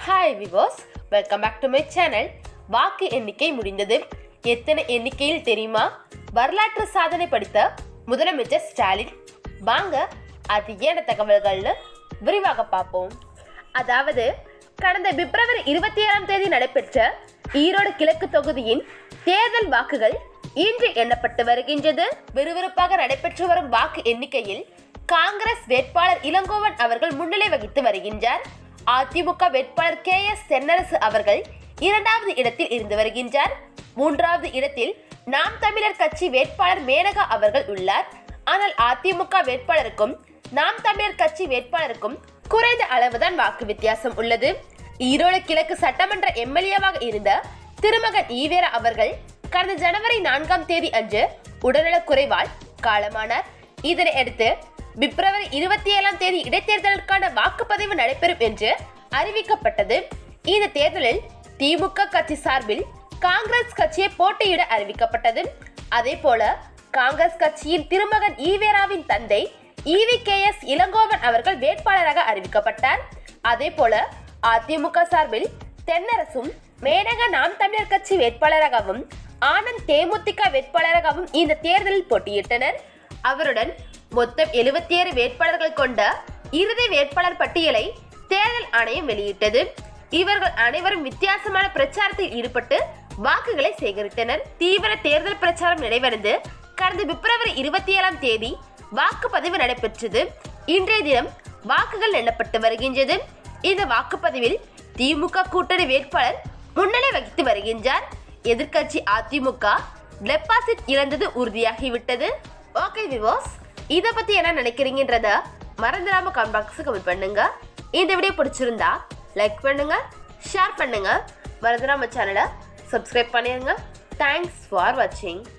hi viewers welcome back to my channel வாக்கு எண்ணிக்கை முடிந்தது எத்தனை எண்ணிக்கையில் தெரியுமா வரலாற்று சாதனை படித்த முதலமைச்சர் ஸ்டாலின் வாங்க அது ஏன தகவல்கள்னு விரிவாக பார்ப்போம் அதாவது கடந்த பிப்ரவரி இருபத்தி ஏழாம் தேதி நடைபெற்ற ஈரோடு கிழக்கு தொகுதியின் தேர்தல் வாக்குகள் இன்று எண்ணப்பட்டு வருகின்றது விறுவிறுப்பாக நடைபெற்று வரும் வாக்கு எண்ணிக்கையில் காங்கிரஸ் வேட்பாளர் இளங்கோவன் அவர்கள் முன்னிலை வகித்து வருகின்றார் அதிமுக வேட்பாளர் கே எஸ் தென்னரசு அவர்கள் இரண்டாவது இடத்தில் இருந்து வருகின்றார் மூன்றாவது இடத்தில் நாம் தமிழர் கட்சி வேட்பாளர் மேனகா அவர்கள் உள்ளார் ஆனால் அதிமுக வேட்பாளருக்கும் நாம் தமிழர் கட்சி வேட்பாளருக்கும் குறைந்த அளவுதான் வாக்கு வித்தியாசம் உள்ளது ஈரோடு கிழக்கு சட்டமன்ற எம்எல்ஏவாக இருந்த திருமகன் ஈவேரா அவர்கள் கடந்த ஜனவரி நான்காம் தேதி அன்று உடல்நலக் குறைவால் காலமானார் இதனை அடுத்து பிப்ரவரி இருபத்தி ஏழாம் தேதி இடைத்தேர்தலுக்கான வாக்குப்பதிவு நடைபெறும் என்று அறிவிக்கப்பட்டது இந்த தேர்தலில் திமுக கட்சி சார்பில் காங்கிரஸ் கட்சியை போட்டியிட அறிவிக்கப்பட்டது அதே போல காங்கிரஸ் கட்சியின் திருமகன் ஈவேராவின் தந்தை ஈவி கே எஸ் இளங்கோவன் அவர்கள் வேட்பாளராக அறிவிக்கப்பட்டார் அதே போல அதிமுக சார்பில் தென்னரசும் மேனக நாம் தமிழர் கட்சி வேட்பாளராகவும் ஆனந்த் தேமுதிக வேட்பாளராகவும் இந்த தேர்தலில் போட்டியிட்டனர் அவருடன் மொத்தம் எழுபத்தி ஏழு வேட்பாளர்கள் கொண்ட இறுதி வேட்பாளர் பட்டியலை தேர்தல் ஆணையம் வெளியிட்டது இவர்கள் அனைவரும் வித்தியாசமான பிரச்சாரத்தில் ஈடுபட்டு வாக்குகளை சேகரித்தனர் தீவிர தேர்தல் பிரச்சாரம் நிறைவடைந்து கடந்த பிப்ரவரி இருபத்தி ஏழாம் தேதி வாக்குப்பதிவு நடைபெற்றது இன்றைய தினம் வாக்குகள் எண்ணப்பட்டு வருகின்றது இந்த வாக்குப்பதிவில் திமுக கூட்டணி வேட்பாளர் முன்னிலை வகித்து வருகின்றார் எதிர்க்கட்சி அதிமுக டெபாசிட் இழந்தது உறுதியாகிவிட்டது ஓகே விவோஸ் இதை பத்தி என்ன நினைக்கிறீங்கன்றத மறந்துடாம கமெண்ட் பாக்ஸ் கமெண்ட் பண்ணுங்க இந்த வீடியோ பிடிச்சிருந்தா லைக் பண்ணுங்க ஷேர் பண்ணுங்க மறந்துடாம சேனலை சப்ஸ்கிரைப் பண்ணிடுங்க தேங்க்ஸ் ஃபார் வாட்சிங்